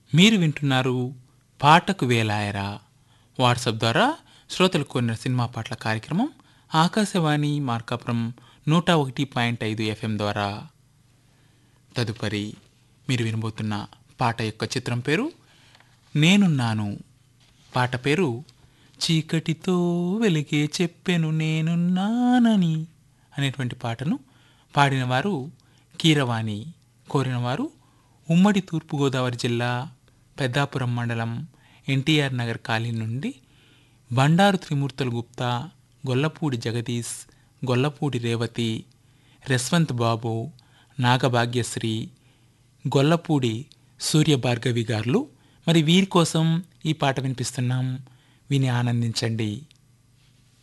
మీరు వింటున్నారు పాటకు వేలాయరా వాట్సాప్ ద్వారా శ్రోతలు కోరిన సినిమా పాటల కార్యక్రమం ఆకాశవాణి మార్కాపురం నూట ఒకటి పాయింట్ ఐదు ఎఫ్ఎం ద్వారా తదుపరి మీరు వినబోతున్న పాట యొక్క చిత్రం పేరు నేనున్నాను పాట పేరు చీకటితో వెలిగే చెప్పెను నేనున్నానని అనేటువంటి పాటను పాడినవారు కీరవాణి కోరినవారు ఉమ్మడి తూర్పుగోదావరి జిల్లా పెద్దాపురం మండలం ఎన్టీఆర్ నగర్ కాలనీ నుండి బండారు త్రిమూర్తుల గుప్తా గొల్లపూడి జగదీష్ గొల్లపూడి రేవతి రెస్వంత్ బాబు నాగభాగ్యశ్రీ గొల్లపూడి సూర్యభార్గవి గారు మరి వీరి కోసం ఈ పాట వినిపిస్తున్నాం విని ఆనందించండి